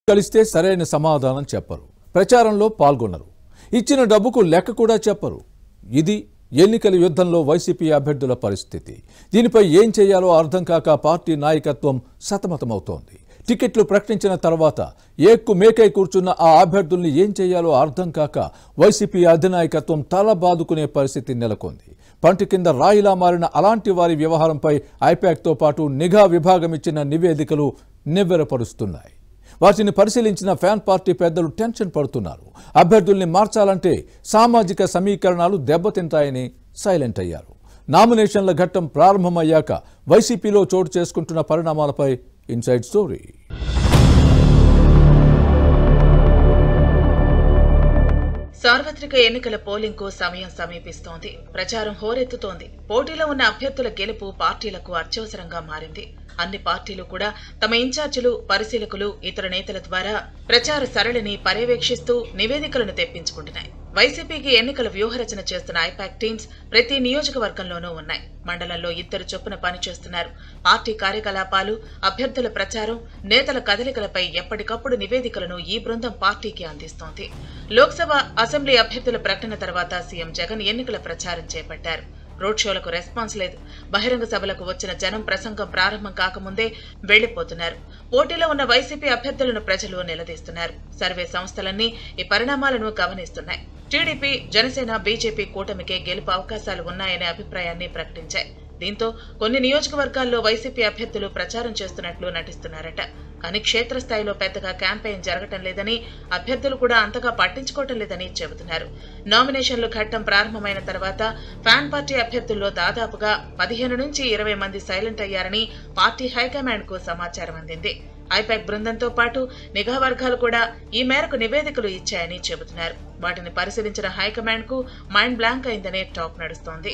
కలిస్తే సరైన సమాధానం చెప్పరు ప్రచారంలో పాల్గొనరు ఇచ్చిన డబ్బుకు లెక్క కూడా చెప్పరు ఇది ఎన్నికల యుద్ధంలో వైసీపీ అభ్యర్థుల పరిస్థితి దీనిపై ఏం చేయాలో అర్థం కాక పార్టీ నాయకత్వం సతమతమవుతోంది టికెట్లు ప్రకటించిన తర్వాత ఏక్కు మేకై కూర్చున్న ఆ అభ్యర్థుల్ని ఏం చేయాలో అర్థం కాక వైసీపీ అధినాయకత్వం తల బాదుకునే పరిస్థితి నెలకొంది పంటి కింద రాయిలా మారిన అలాంటి వారి వ్యవహారంపై ఐపాక్తో పాటు నిఘా విభాగం ఇచ్చిన నివేదికలు నివ్వెరపరుస్తున్నాయి వాటిని పరిశీలించిన ఫ్యాన్ పార్టీ పెద్దలు టెన్షన్ పడుతున్నారు అభ్యర్థుల్ని మార్చాలంటే సామాజిక సమీకరణాలు దెబ్బతింటాయని సైలెంట్ అయ్యారు నామినేషన్ల ఘట్టం ప్రారంభమయ్యాక వైసీపీలో చోటు చేసుకుంటున్న పరిణామాలపై ఇన్సైడ్ స్టోరీ సార్వత్రిక ఎన్నికల పోలింగ్ కు సమయం సమీపిస్తోంది ప్రచారం హోరెత్తుతోంది పోటీలో ఉన్న అభ్యర్థుల గెలుపు పార్టీలకు అత్యవసరంగా మారింది అన్ని పార్టీలు కూడా తమ ఇన్ఛార్జీలు పరిశీలకులు ఇతర నేతల ద్వారా ప్రచార సరళిని పర్యవేక్షిస్తూ నివేదికలను తెప్పించుకుంటున్నాయి వైసీపీకి ఎన్నికల వ్యూహరచన చేస్తున్న ఐపాక్ టీమ్స్ ప్రతి నియోజకవర్గంలోనూ ఉన్నాయి మండలంలో ఇద్దరు చొప్పున పనిచేస్తున్నారు పార్టీ కార్యకలాపాలు అభ్యర్థుల ప్రచారం నేతల కదలికలపై ఎప్పటికప్పుడు నివేదికలను ఈ బృందం పార్టీకి అందిస్తోంది లోక్సభ అసెంబ్లీ అభ్యర్థుల ప్రకటన తర్వాత సీఎం జగన్ ఎన్నికల ప్రచారం చేపట్టారు రోడ్ షోలకు రెస్పాన్స్ లేదు బహిరంగ సభలకు వచ్చిన జనం ప్రసంగం ప్రారంభం కాకముందే వెళ్లిపోతున్నారు పోటీలో ఉన్న వైసీపీ అభ్యర్థులను ప్రజలు నిలదీస్తున్నారు సర్వే సంస్థలన్నీ ఈ పరిణామాలను గమనిస్తున్నాయి టీడీపీ జనసేన బీజేపీ కూటమికే గెలుపు అవకాశాలు ఉన్నాయనే అభిప్రాయాన్ని ప్రకటించాయి దీంతో కొన్ని నియోజకవర్గాల్లో వైసీపీ అభ్యర్థులు ప్రచారం చేస్తున్నట్లు నటిస్తున్నారట కానీ క్షేత్రస్థాయిలో పెద్దగా క్యాంపెయిన్ జరగటం లేదని అభ్యర్థులు కూడా అంతగా పట్టించుకోవటం లేదని చెబుతున్నారు నామినేషన్లు ఘట్టం ప్రారంభమైన తర్వాత ఫ్యాన్ పార్టీ అభ్యర్థుల్లో దాదాపుగా పదిహేను నుంచి ఇరవై మంది సైలెంట్ అయ్యారని పార్టీ హైకమాండ్ కు సమాచారం అందింది ఐపాక్ బృందంతో పాటు నిఘా వర్గాలు కూడా ఈ మేరకు నివేదికలు ఇచ్చాయని చెబుతున్నారు వాటిని పరిశీలించిన హైకమాండ్ కు మైండ్ బ్లాంక్ అయిందనే టాక్ నడుస్తోంది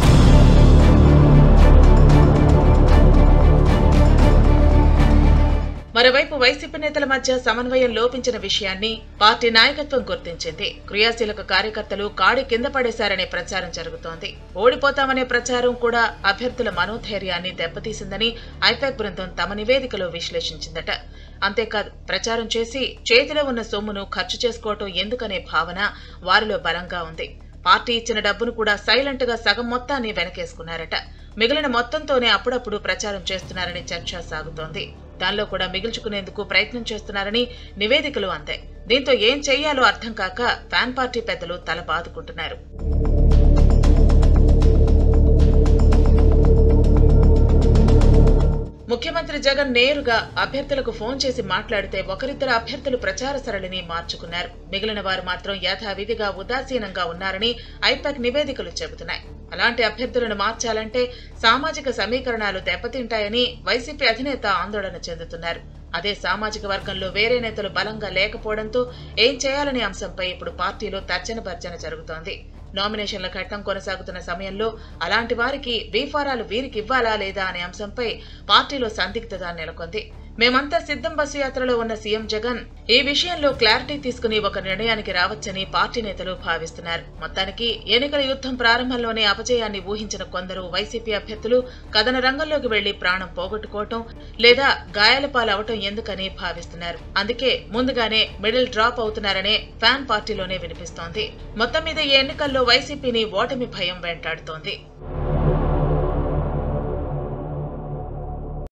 మరోవైపు వైసీపీ నేతల మధ్య సమన్వయం లోపించిన విషయాన్ని పార్టీ నాయకత్వం గుర్తించింది క్రియాశీలక కార్యకర్తలు కాడి కింద పడేశారనే ప్రచారం జరుగుతోంది ఓడిపోతామనే ప్రచారం కూడా అభ్యర్థుల మనోధైర్యాన్ని దెబ్బతీసిందని ఐపాక్ బృందం తమ నివేదికలో విశ్లేషించిందట అంతేకాదు ప్రచారం చేసి చేతిలో ఉన్న సొమ్మును ఖర్చు చేసుకోవటం ఎందుకనే భావన వారిలో బలంగా ఉంది పార్టీ ఇచ్చిన డబ్బును కూడా సైలెంట్ గా సగం మొత్తాన్ని వెనకేసుకున్నారట మిగిలిన మొత్తంతోనే అప్పుడప్పుడు ప్రచారం చేస్తున్నారని చర్చ సాగుతోంది దానిలో కూడా మిగిల్చుకునేందుకు ప్రయత్నం చేస్తున్నారని నివేదికలు అందాయి దీంతో ఏం చెయ్యాలో అర్థం కాక ఫ్యాన్ పార్టీ పెద్దలు తల బాదుకుంటున్నారు ముఖ్యమంత్రి జగన్ నేరుగా అభ్యర్థులకు ఫోన్ చేసి మాట్లాడితే ఒకరిద్దరు అభ్యర్థులు ప్రచార సరళిని మార్చుకున్నారు మిగిలిన వారు మాత్రం యథావిధిగా ఉదాసీనంగా ఉన్నారని ఐపాక్ నివేదికలు చెబుతున్నాయి అలాంటి అభ్యర్థులను మార్చాలంటే సామాజిక సమీకరణాలు దెబ్బతింటాయని వైసీపీ అధినేత ఆందోళన చెందుతున్నారు అదే సామాజిక వర్గంలో వేరే నేతలు బలంగా లేకపోవడంతో ఏం చేయాలనే అంశంపై ఇప్పుడు పార్టీలో తర్జన భర్జన జరుగుతోంది నామినేషన్ల ఘట్టం కొనసాగుతున్న సమయంలో అలాంటి వారికి బీఫారాలు వీరికి ఇవ్వాలా లేదా అనే అంశంపై పార్టీలో సందిగ్ధత నెలకొంది మేమంతా సిద్ధం బస్సు యాత్రలో ఉన్న సీఎం జగన్ ఈ విషయంలో క్లారిటీ తీసుకుని ఒక నిర్ణయానికి రావచ్చని పార్టీ నేతలు భావిస్తున్నారు మొత్తానికి ఎన్నికల యుద్ధం ప్రారంభంలోనే అపజయాన్ని ఊహించిన కొందరు వైసీపీ అభ్యర్థులు కథన రంగంలోకి వెళ్లి ప్రాణం పోగొట్టుకోవటం లేదా గాయాల పాలవటం ఎందుకని భావిస్తున్నారు అందుకే ముందుగానే మిడిల్ డ్రాప్ అవుతున్నారనే ఫ్యాన్ పార్టీలోనే వినిపిస్తోంది మొత్తం మీద ఈ ఎన్నికల్లో వైసీపీని ఓటమి భయం వెంటాడుతోంది